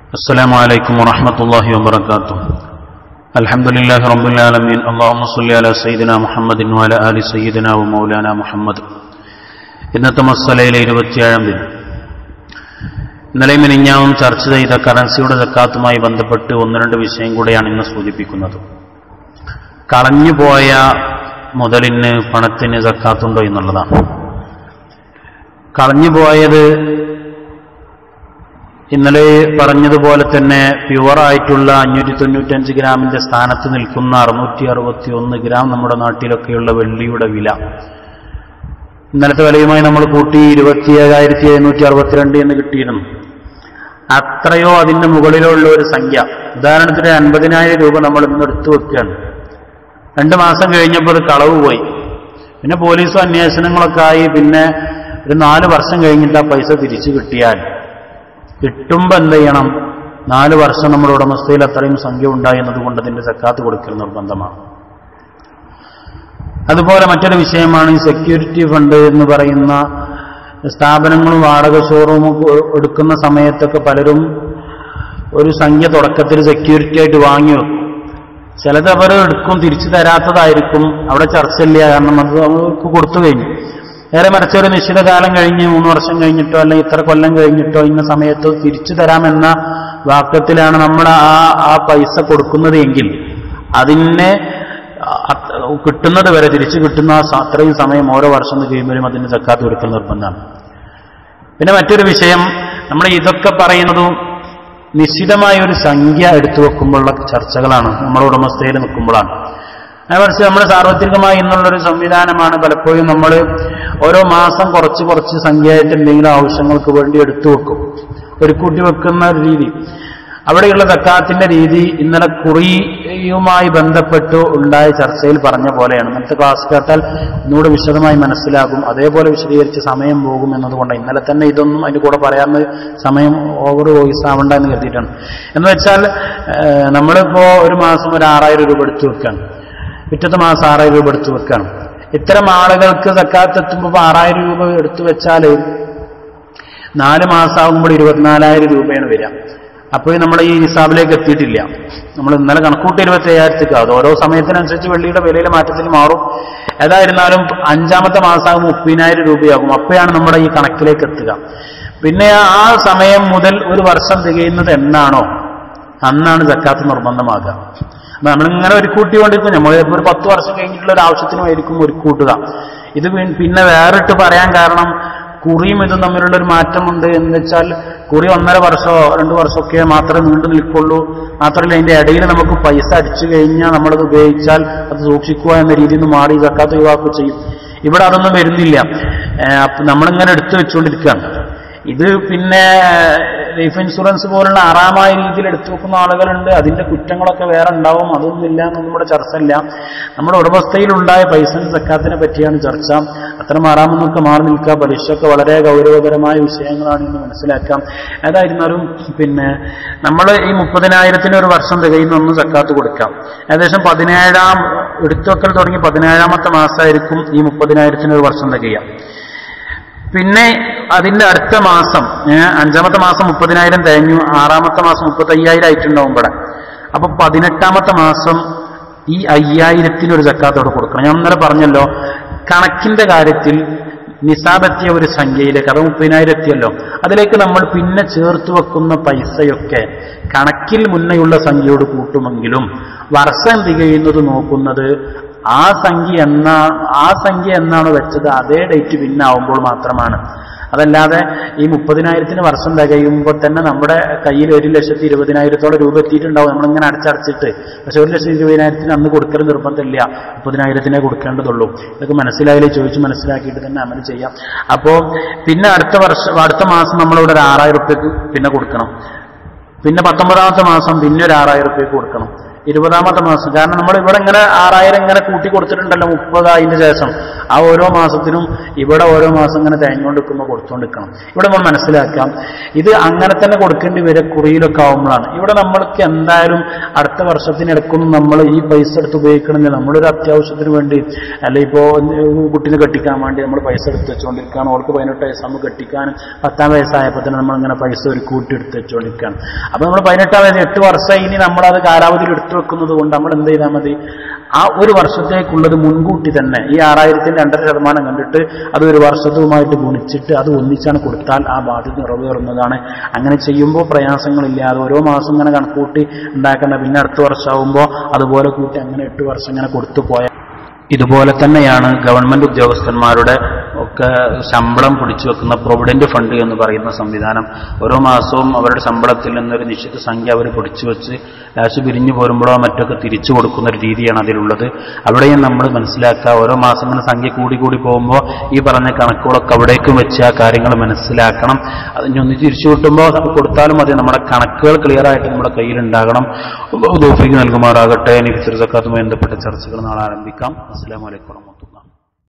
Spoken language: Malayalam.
السلام عليكم ورحمة الله وبركاته الحمد لله رب العالمين اللهم صل على سيدنا محمد وعلى آل سيدنا ومولانا محمد ഇന്നത്തെ മസ്സലയിലെ ഇരുപത്തിയേഴാം ദിനം ഇന്നലെ മിനിഞ്ഞാവും ചർച്ച ചെയ്ത കറൻസിയുടെ ജക്കാത്തുമായി ബന്ധപ്പെട്ട് ഒന്ന് രണ്ട് വിഷയം കൂടെയാണ് ഇന്ന് സൂചിപ്പിക്കുന്നത് കളഞ്ഞുപോയ മുതലിന് പണത്തിന് ജക്കാത്തുണ്ടോ എന്നുള്ളതാണ് കളഞ്ഞുപോയത് ഇന്നലെ പറഞ്ഞതുപോലെ തന്നെ പ്യുവറായിട്ടുള്ള അഞ്ഞൂറ്റി തൊണ്ണൂറ്റഞ്ച് ഗ്രാമിന്റെ സ്ഥാനത്ത് നിൽക്കുന്ന അറുന്നൂറ്റി അറുപത്തി ഒന്ന് ഗ്രാം നമ്മുടെ നാട്ടിലൊക്കെയുള്ള വെള്ളിയുടെ വില ഇന്നലത്തെ വിലയുമായി നമ്മൾ കൂട്ടി ഇരുപത്തി ഏഴായിരത്തി എഴുന്നൂറ്റി അറുപത്തിരണ്ട് എന്ന് കിട്ടിയിരുന്നു അത്രയോ അതിന്റെ മുകളിലുള്ള ഒരു സംഖ്യ ഉദാഹരണത്തിന് അൻപതിനായിരം രൂപ നമ്മൾ ഇന്ന് എടുത്തു വെക്കുകയാണ് രണ്ട് മാസം കഴിഞ്ഞപ്പോൾ അത് കളവ് പോയി പിന്നെ പോലീസും അന്വേഷണങ്ങളൊക്കെ ആയി പിന്നെ ഒരു നാല് വർഷം കഴിഞ്ഞിട്ട് ആ പൈസ തിരിച്ചു കിട്ടിയാൽ കിട്ടുമ്പോൾ എന്ത് ചെയ്യണം നാല് വർഷം നമ്മുടെ ഉടമസ്ഥയിൽ അത്രയും സംഖ്യ ഉണ്ടായി എന്നതുകൊണ്ട് അതിന്റെ സക്കാത്ത് കൊടുക്കൽ നിർബന്ധമാണ് അതുപോലെ മറ്റൊരു വിഷയമാണ് ഈ സെക്യൂരിറ്റി ഫണ്ട് എന്ന് പറയുന്ന സ്ഥാപനങ്ങളും വാടക ഷോറൂമും എടുക്കുന്ന സമയത്തൊക്കെ പലരും ഒരു സംഖ്യ തുടക്കത്തിൽ സെക്യൂരിറ്റി ആയിട്ട് വാങ്ങി വെക്കും ചിലത് അവർ എടുക്കും തിരിച്ചു തരാത്തതായിരിക്കും അവിടെ ചർച്ചയില്ല കാരണം അത് അവർക്ക് കൊടുത്തു കഴിഞ്ഞു നേരെ മറിച്ച് ഒരു നിശ്ചിത കാലം കഴിഞ്ഞ് മൂന്ന് വർഷം കഴിഞ്ഞിട്ടോ അല്ലെങ്കിൽ ഇത്ര കൊല്ലം കഴിഞ്ഞിട്ടോ ഇന്ന സമയത്ത് തിരിച്ചു തരാമെന്ന വാക്യത്തിലാണ് നമ്മൾ ആ ആ പൈസ കൊടുക്കുന്നത് എങ്കിൽ അതിനെ കിട്ടുന്നത് വരെ തിരിച്ചു കിട്ടുന്ന ആ അത്രയും സമയം ഓരോ വർഷം കഴിയുമ്പോഴും അതിന് സക്കാത്ത് കൊടുക്കൽ നിർബന്ധമാണ് പിന്നെ മറ്റൊരു വിഷയം നമ്മൾ ഇതൊക്കെ പറയുന്നതും നിശ്ചിതമായ ഒരു സംഖ്യ എടുത്തു വെക്കുമ്പോഴുള്ള ചർച്ചകളാണ് നമ്മുടെ ഉടമസ്ഥയിൽ നിൽക്കുമ്പോഴാണ് അതിനറിച്ച് നമ്മൾ സാർവത്രികമായി എന്നുള്ളൊരു സംവിധാനമാണ് പലപ്പോഴും നമ്മൾ ഓരോ മാസം കുറച്ച് കുറച്ച് സംഖ്യയായിട്ട് എന്തെങ്കിലും ആവശ്യങ്ങൾക്ക് വേണ്ടി എടുത്തു വെക്കും ഒരു കൂട്ടി വെക്കുന്ന ഒരു രീതി അവിടെയുള്ള തക്കാത്തിന്റെ രീതി ഇന്നലെ കുറിയുമായി ബന്ധപ്പെട്ട് ഉണ്ടായ ചർച്ചയിൽ പറഞ്ഞ പോലെയാണ് ഇന്നത്തെ ക്ലാസ് കേട്ടാൽ ഒന്നുകൂടെ വിശദമായി മനസ്സിലാകും അതേപോലെ വിശദീകരിച്ച് സമയം പോകും എന്നതുകൊണ്ട് ഇന്നലെ തന്നെ ഇതൊന്നും അതിന്റെ കൂടെ പറയാവുന്ന സമയം ഓവർ വോയിസ് ആവണ്ട എന്ന് കരുതിയിട്ടാണ് എന്ന് വെച്ചാൽ നമ്മളിപ്പോ ഒരു മാസം ഒരു ആറായിരം രൂപ എടുത്തു വെക്കാണ് പിറ്റത്തെ മാസം ആറായിരം രൂപ എടുത്തു വെക്കാണ് ഇത്തരം ആളുകൾക്ക് സക്കാത്ത് എത്തുമ്പോൾ ആറായിരം രൂപ എടുത്തു വെച്ചാൽ നാല് മാസമാകുമ്പോൾ ഇരുപത്തിനാലായിരം രൂപയാണ് വരിക അപ്പോൾ നമ്മൾ ഈ ഹിസാബിലേക്ക് എത്തിയിട്ടില്ല നമ്മൾ ഇന്നലെ കണക്കൂട്ടി ഇരുപത്തി അയ്യായിരത്തേക്ക് അത് ഓരോ സമയത്തിനനുസരിച്ച് വെള്ളിയുടെ വിലയിലെ മാറ്റത്തിൽ മാറും ഏതായിരുന്നാലും അഞ്ചാമത്തെ മാസമാകും മുപ്പതിനായിരം രൂപയാകും അപ്പോഴാണ് നമ്മുടെ ഈ കണക്കിലേക്ക് എത്തുക പിന്നെ ആ സമയം മുതൽ ഒരു വർഷം തികയുന്നത് എന്നാണോ അന്നാണ് ജക്കാത്ത് നിർബന്ധമാകുക അപ്പൊ നമ്മളിങ്ങനെ ഒരു കൂട്ടിക്കൊണ്ടിരിക്കും നമ്മൾ ഒരു പത്ത് വർഷം കഴിഞ്ഞിട്ടുള്ള ഒരു ആവശ്യത്തിനുമായിരിക്കും ഒരു കൂട്ടുക ഇത് പിന്നെ വേറിട്ട് പറയാൻ കാരണം കുറിയും ഇതും തമ്മിലുള്ള ഒരു മാറ്റമുണ്ട് എന്ന് വെച്ചാൽ കുറി ഒന്നര വർഷമോ രണ്ടു വർഷമൊക്കെ മാത്രമേ നീണ്ടു നിൽക്കുള്ളൂ മാത്രമല്ല അതിന്റെ ഇടയിൽ നമുക്ക് പൈസ അടിച്ചു കഴിഞ്ഞാൽ നമ്മളത് ഉപയോഗിച്ചാൽ അത് സൂക്ഷിക്കുക എന്ന രീതിയിൽ നിന്ന് മാറി ജക്കാത്ത് ഒഴിവാക്കുക ചെയ്യും ഇവിടെ അതൊന്നും വരുന്നില്ല നമ്മളിങ്ങനെ എടുത്തു വെച്ചുകൊണ്ടിരിക്കുകയാണ് ഇത് പിന്നെ ലൈഫ് ഇൻഷുറൻസ് പോലുള്ള ആറാമായ രീതിയിൽ എടുത്തു വെക്കുന്ന ആളുകളുണ്ട് അതിന്റെ കുറ്റങ്ങളൊക്കെ വേറെ ഉണ്ടാവും അതൊന്നും ഇല്ല എന്നൊന്നും ഇവിടെ ചർച്ച ഇല്ല നമ്മുടെ ഉടമസ്ഥയിലുണ്ടായ പൈസ സക്കാത്തിനെ പറ്റിയാണ് ചർച്ച അത്തരം ആറാമെന്നൊക്കെ മാറി നിൽക്കുക പലിശയൊക്കെ വളരെ ഗൗരവകരമായ വിഷയങ്ങളാണ് എന്ന് മനസ്സിലാക്കാം ഏതായിരുന്നാലും പിന്നെ നമ്മൾ ഈ മുപ്പതിനായിരത്തിന് ഒരു വർഷം തികയുന്ന ഒന്ന് സക്കാത്ത് കൊടുക്കാം ഏകദേശം പതിനേഴാം എടുത്തുവെക്കൽ തുടങ്ങി പതിനേഴാമത്തെ മാസമായിരിക്കും ഈ മുപ്പതിനായിരത്തിന് ഒരു വർഷം തികയാം പിന്നെ അതിന്റെ അടുത്ത മാസം അഞ്ചാമത്തെ മാസം മുപ്പതിനായിരം തേഞ്ഞു ആറാമത്തെ മാസം മുപ്പത്തി അയ്യായിരം ആയിട്ടുണ്ടാവും ഇവിടെ അപ്പൊ പതിനെട്ടാമത്തെ മാസം ഈ അയ്യായിരത്തിന് ഒരു ജക്കാത്തോടെ കൊടുക്കണം ഞാൻ ഇന്നലെ പറഞ്ഞല്ലോ കണക്കിന്റെ കാര്യത്തിൽ നിസാബെത്തിയ ഒരു സംഖ്യയിലേക്ക് അത് മുപ്പതിനായിരം എത്തിയല്ലോ അതിലേക്ക് നമ്മൾ പിന്നെ ചേർത്ത് വെക്കുന്ന പൈസയൊക്കെ കണക്കിൽ മുന്നെയുള്ള സംഖ്യയോട് കൂട്ടുമെങ്കിലും വർഷം തികയുന്നത് നോക്കുന്നത് ആ സംഖ്യ എന്നാ ആ സംഖ്യ എന്നാണ് വെച്ചത് അതേ ഡേറ്റ് പിന്നെ ആവുമ്പോൾ മാത്രമാണ് അതല്ലാതെ ഈ മുപ്പതിനായിരത്തിന് വർഷം തികയുമ്പോൾ തന്നെ നമ്മുടെ കയ്യിൽ ഒരു ലക്ഷത്തി ഇരുപതിനായിരത്തോളം രൂപ എത്തിയിട്ടുണ്ടാവും നമ്മളിങ്ങനെ അടച്ചടച്ചിട്ട് പക്ഷെ ഒരു ലക്ഷത്തി ഇരുപതിനായിരത്തിന് അന്ന് കൊടുക്കൽ നിർബന്ധമില്ല മുപ്പതിനായിരത്തിനെ കൊടുക്കേണ്ടതുള്ളൂ ഇതൊക്കെ മനസ്സിലായാലേ ചോദിച്ച് മനസ്സിലാക്കിയിട്ട് തന്നെ അമൽ ചെയ്യാം അപ്പോൾ പിന്നെ അടുത്ത വർഷം അടുത്ത മാസം നമ്മളിവിടെ ഒരു ആറായിരം റുപ്യക്ക് പിന്നെ കൊടുക്കണം പിന്നെ പത്തൊമ്പതാമത്തെ മാസം പിന്നെ ഒരു ആറായിരം റുപ്യക്ക് കൊടുക്കണം ഇരുപതാമത്തെ മാസം കാരണം നമ്മൾ ഇവിടെ ഇങ്ങനെ ആറായിരം ഇങ്ങനെ കൂട്ടി കൊടുത്തിട്ടുണ്ടല്ലോ മുപ്പത് അതിന്റെ ശേഷം ആ ഓരോ മാസത്തിനും ഇവിടെ ഓരോ മാസം ഇങ്ങനെ തേഞ്ഞുകൊണ്ടിരിക്കുമ്പോൾ കൊടുത്തുകൊണ്ടിരിക്കണം ഇവിടെ നമ്മൾ മനസ്സിലാക്കാം ഇത് അങ്ങനെ തന്നെ കൊടുക്കേണ്ടി വരെ കുറിയിലൊക്കെ ആവുമ്പോഴാണ് ഇവിടെ നമ്മൾക്ക് എന്തായാലും അടുത്ത വർഷത്തിനിടക്കൊന്നും നമ്മൾ ഈ പൈസ എടുത്ത് ഉപയോഗിക്കണമെങ്കിൽ നമ്മളൊരു അത്യാവശ്യത്തിന് വേണ്ടി അല്ല ഇപ്പോൾ കുട്ടീനെ കെട്ടിക്കാൻ വേണ്ടി നമ്മൾ പൈസ എടുത്ത് വെച്ചുകൊണ്ടിരിക്കുകയാണ് അവൾക്ക് പതിനെട്ട് വയസ്സാകുമ്പോൾ കെട്ടിക്കാനും പത്താം വയസ്സായപ്പോൾ തന്നെ നമ്മൾ ഇങ്ങനെ പൈസ ഒരു കൂട്ടി എടുത്ത് വെച്ചുകൊണ്ടിരിക്കുകയാണ് അപ്പോൾ നമ്മൾ പതിനെട്ടാം വയസ്സ് എട്ട് വർഷം ഇനി നമ്മളത് കാലാവധിയിൽ എടുത്തു വെക്കുന്നത് കൊണ്ട് നമ്മൾ എന്ത് ചെയ്താൽ മതി ആ ഒരു വർഷത്തേക്കുള്ളത് മുൻകൂട്ടി തന്നെ ഈ ആറായിരത്തിന്റെ രണ്ടര ശതമാനം കണ്ടിട്ട് അത് ഒരു വർഷത്തുമായിട്ട് ഗുണിച്ചിട്ട് അത് ഒന്നിച്ചാണ് കൊടുത്താൽ ആ ബാധ്യത നിറവേറുന്നതാണ് അങ്ങനെ ചെയ്യുമ്പോൾ പ്രയാസങ്ങളില്ലാതെ ഓരോ മാസം ഇങ്ങനെ കണക്കൂട്ടി ഉണ്ടാക്കേണ്ട പിന്നെ അടുത്ത വർഷമാകുമ്പോൾ അതുപോലെ കൂട്ടി അങ്ങനെ എട്ട് വർഷം ഇങ്ങനെ കൊടുത്തു പോയാൽ ഇതുപോലെ തന്നെയാണ് ഗവൺമെന്റ് ഉദ്യോഗസ്ഥന്മാരുടെ ഒക്കെ ശമ്പളം പിടിച്ചു വെക്കുന്ന പ്രൊവിഡന്റ് ഫണ്ട് എന്ന് പറയുന്ന സംവിധാനം ഓരോ മാസവും അവരുടെ ശമ്പളത്തിൽ നിന്നൊരു നിശ്ചിത സംഖ്യ അവർ പിടിച്ചു വെച്ച് ലാസ്റ്റ് പിരിഞ്ഞു പോരുമ്പോഴോ മറ്റൊക്കെ തിരിച്ചു കൊടുക്കുന്ന ഒരു രീതിയാണ് അതിലുള്ളത് അവിടെയും നമ്മൾ മനസ്സിലാക്കുക ഓരോ മാസം ഇങ്ങനെ സംഖ്യ കൂടി കൂടി പോകുമ്പോൾ ഈ പറഞ്ഞ കണക്കുകളൊക്കെ അവിടേക്കും വെച്ച് ആ കാര്യങ്ങൾ മനസ്സിലാക്കണം അതിന് ഒന്ന് തിരിച്ചു കിട്ടുമ്പോൾ കൊടുത്താലും മതി നമ്മുടെ കണക്കുകൾ ക്ലിയർ ആയിട്ട് നമ്മുടെ കയ്യിലുണ്ടാകണം തോഫിക്ക് നൽകുമാറാകട്ടെ ഇനി ഫിത്തർ സക്കാത്തുമായി ബന്ധപ്പെട്ട ചർച്ചകൾ നാളെ ആരംഭിക്കാം അസ്സാം വലൈക്കും വർഹമത്തുള്ള